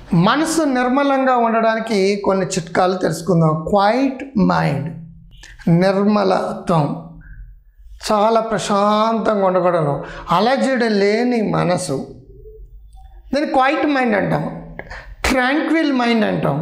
మనసు నిర్మలంగా ఉండడానికి కొన్ని చిట్కాలు తెలుసుకుందాం క్వైట్ మైండ్ నిర్మలత్వం చాలా ప్రశాంతంగా ఉండకూడదు అలజడి లేని మనసు దీన్ని క్వైట్ మైండ్ అంటాం ట్రాంక్విల్ మైండ్ అంటాం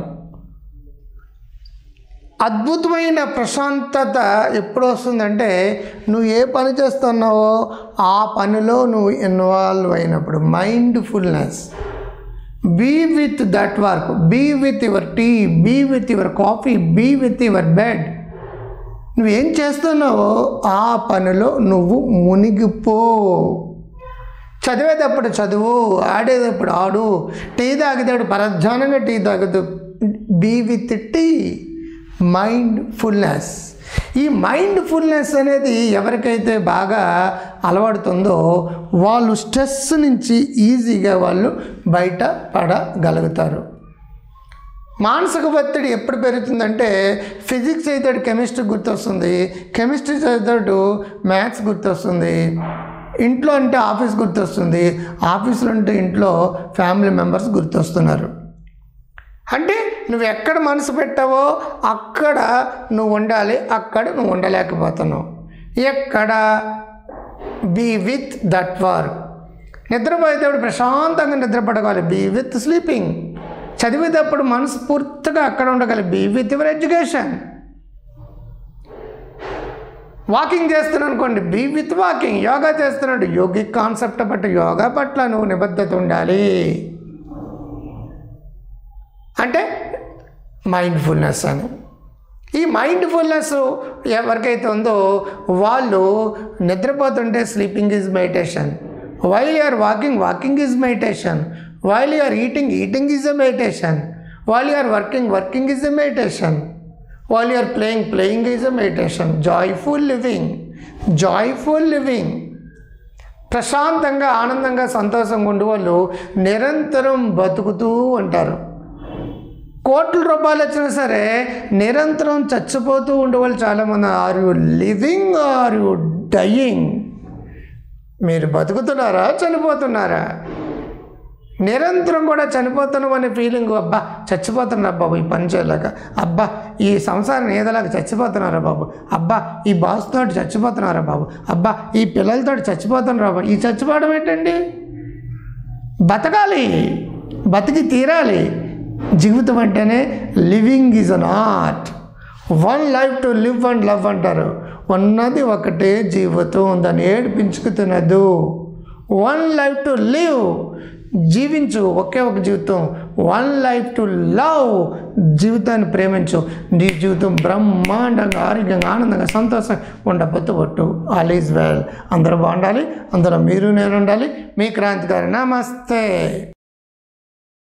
అద్భుతమైన ప్రశాంతత ఎప్పుడు వస్తుందంటే నువ్వు ఏ పని చేస్తున్నావో ఆ పనిలో నువ్వు ఇన్వాల్వ్ అయినప్పుడు mindfulness be with that work be with your tea be with your coffee be with your bed నువ్వేం చేస్తున్నావో ఆ పనిలో నువ్వు మునిగిపో చదివేటప్పుడు చదువు ఆడేటప్పుడు ఆడు టీ తాగుతాడు పరధ్యానంగా టీ తాగుతూ be with tea mindfulness ఈ మైండ్ ఫుల్నెస్ అనేది ఎవరికైతే బాగా అలవాడుతుందో వాళ్ళు స్ట్రెస్ నుంచి ఈజీగా వాళ్ళు బయట పడగలుగుతారు మానసిక ఒత్తిడి ఎప్పుడు పెరుగుతుందంటే ఫిజిక్స్ అయితే కెమిస్ట్రీ గుర్తొస్తుంది కెమిస్ట్రీ చదివేటప్పుడు మ్యాథ్స్ గుర్తొస్తుంది ఇంట్లో అంటే ఆఫీస్ గుర్తొస్తుంది ఆఫీసులో అంటే ఇంట్లో ఫ్యామిలీ మెంబర్స్ గుర్తొస్తున్నారు అంటే నువ్వు ఎక్కడ మనసు పెట్టావో అక్కడ నువ్వు ఉండాలి అక్కడ నువ్వు ఉండలేకపోతున్నావు ఎక్కడ బీ విత్ దట్ వర్క్ నిద్రపోయేటప్పుడు ప్రశాంతంగా నిద్రపడగాలి బీ విత్ స్లీపింగ్ చదివేటప్పుడు మనసు పూర్తిగా అక్కడ ఉండగలి be with your education walking చేస్తున్నాను అనుకోండి బీ విత్ వాకింగ్ యోగా చేస్తున్నాడు యోగిక్ కాన్సెప్ట్ బట్టి యోగా పట్ల నువ్వు నిబద్ధత ఉండాలి అంటే మైండ్ఫుల్నెస్ అని ఈ మైండ్ఫుల్నెస్ ఎవరికైతే ఉందో వాళ్ళు నిద్రపోతుంటే sleeping is meditation while you are walking walking is meditation while you are eating eating is a meditation while you are working working is a meditation while you are playing playing is a meditation joyful living joyful living ప్రశాంతంగా ఆనందంగా సంతోషంగా ఉండే వాళ్ళు నిరంతరం బతుకుతూ ఉంటారు కోట్ల రూపాయలు వచ్చినా సరే నిరంతరం చచ్చిపోతూ ఉండేవాళ్ళు చాలామంది are you living are you dying మీరు బతుకుతున్నారా చనిపోతున్నారా నిరంతరం కూడా చనిపోతున్నాం అనే ఫీలింగ్ అబ్బా చచ్చిపోతున్నా బాబు ఈ పని చేయలేక అబ్బా ఈ సంసారం ఏదలాగా చచ్చిపోతున్నారా బాబు అబ్బా ఈ బాస్తో చచ్చిపోతున్నారా బాబు అబ్బా ఈ పిల్లలతో చచ్చిపోతున్నారా బాబు ఈ చచ్చిపోవడం ఏంటండి బతకాలి బతికి తీరాలి జీవితం అంటేనే living is an art one life to live and love అంటారు ఉన్నది ఒకటే జీవితం దాన్ని ఏడిపించుకు తినదు వన్ లైఫ్ టు లివ్ జీవించు ఒకే ఒక జీవితం వన్ లైఫ్ టు లవ్ జీవితాన్ని ప్రేమించు నీ జీవితం బ్రహ్మాండంగా ఆరోగ్యంగా ఆనందంగా సంతోషంగా ఉండబోతు ఒట్టు ఆల్ ఈజ్ వెల్ అందరూ బాగుండాలి అందరూ మీరు నేను ఉండాలి మీ క్రాంతికారి నమస్తే